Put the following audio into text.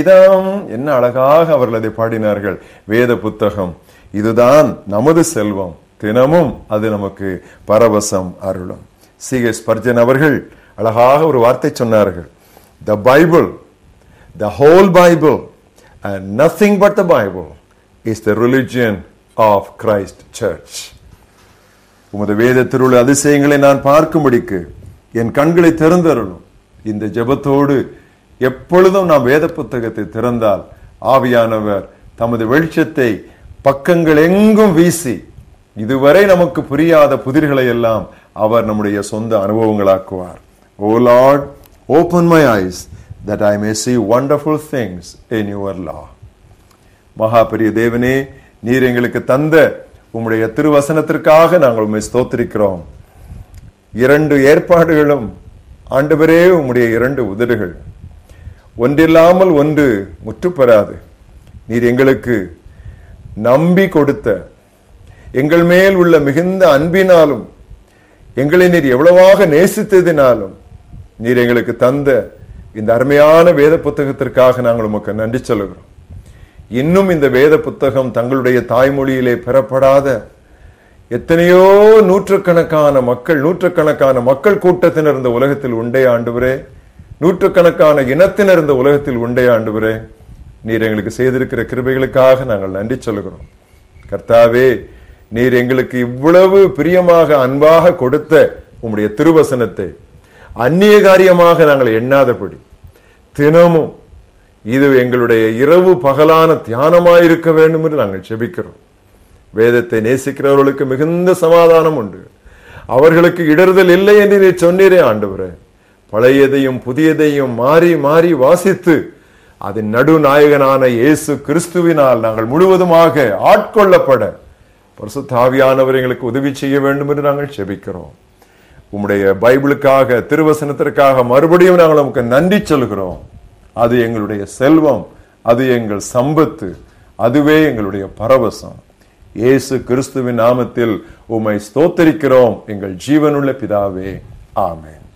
வேதம் என்ன அழகாக அவர்கள் அதை பாடினார்கள் வேத புத்தகம் இதுதான் நமது செல்வம் தினமும் அது நமக்கு பரவசம் அருளும் சி எஸ் பர்ஜன் அவர்கள் அழகாக ஒரு வார்த்தை சொன்னார்கள் the Bible the whole Bible and nothing but the Bible is the religion of Christ church உமது வேத திருள் அதிசயங்களை நான் பார்க்கும்படிக்கு என் கண்களை திறந்தருளும் இந்த ஜெபத்தோடு எப்பொழுதும் நாம் வேத புத்தகத்தை திறந்தால் ஆவியானவர் தமது வெளிச்சத்தை பக்கங்கள் எங்கும் வீசி இதுவரை நமக்கு புரியாத புதிர்களை எல்லாம் அவர் நம்முடைய சொந்த அனுபவங்களாக்குவார் O Lord open my eyes that I may see wonderful things in your law மகா பெரிய தேவனே நீர் எங்களுக்கு தந்த உம்முடைய திருவசனத்திற்காக நாங்கள் உண்மை ஸ்தோத்திரிக்கிறோம் இரண்டு ஏற்பாடுகளும் ஆண்டவரே உம்முடைய இரண்டு உதடுகள் ஒன்றில்லாமல் ஒன்று முற்றுப்பெறாது நீர் எங்களுக்கு நம்பி கொடுத்த எங்கள் மேல் உள்ள மிகுந்த அன்பினாலும் எங்களை நீர் எவ்வளவாக நேசித்ததினாலும் நீர் எங்களுக்கு தந்த இந்த அருமையான வேத புத்தகத்திற்காக நாங்கள் உமக்கு நன்றி சொல்லுகிறோம் இன்னும் இந்த வேத புத்தகம் தங்களுடைய தாய்மொழியிலே பெறப்படாத எத்தனையோ நூற்றுக்கணக்கான மக்கள் நூற்றுக்கணக்கான மக்கள் கூட்டத்தினர் இந்த உலகத்தில் உண்டே ஆண்டுவரே நூற்றுக்கணக்கான இனத்தினர் இந்த உலகத்தில் உண்டே ஆண்டுவரே நீர் எங்களுக்கு செய்திருக்கிற கிருபைகளுக்காக நாங்கள் நன்றி சொல்லுகிறோம் கர்த்தாவே நீர் எங்களுக்கு இவ்வளவு பிரியமாக அன்பாக கொடுத்த உம்முடைய திருவசனத்தை அந்நிய காரியமாக நாங்கள் எண்ணாதபடி தினமும் இது எங்களுடைய இரவு பகலான தியானமாயிருக்க வேண்டும் என்று நாங்கள் செபிக்கிறோம் வேதத்தை நேசிக்கிறவர்களுக்கு மிகுந்த சமாதானம் உண்டு அவர்களுக்கு இடறுதல் இல்லை என்று நீ சொன்னீரே ஆண்டவரே பழையதையும் புதியதையும் மாறி மாறி வாசித்து அதன் நடுநாயகனான இயேசு கிறிஸ்துவினால் நாங்கள் முழுவதுமாக ஆட்கொள்ளப்பட பரிசுத்தாவியானவர் எங்களுக்கு உதவி செய்ய வேண்டும் என்று நாங்கள் செபிக்கிறோம் உம்முடைய பைபிளுக்காக திருவசனத்திற்காக மறுபடியும் நாங்கள் நமக்கு நன்றி சொல்கிறோம் அது எங்களுடைய செல்வம் அது எங்கள் சம்பத்து அதுவே எங்களுடைய பரவசம் இயேசு கிறிஸ்துவின் நாமத்தில் உம்மை ஸ்தோத்தரிக்கிறோம் எங்கள் ஜீவனுள்ள பிதாவே ஆமென்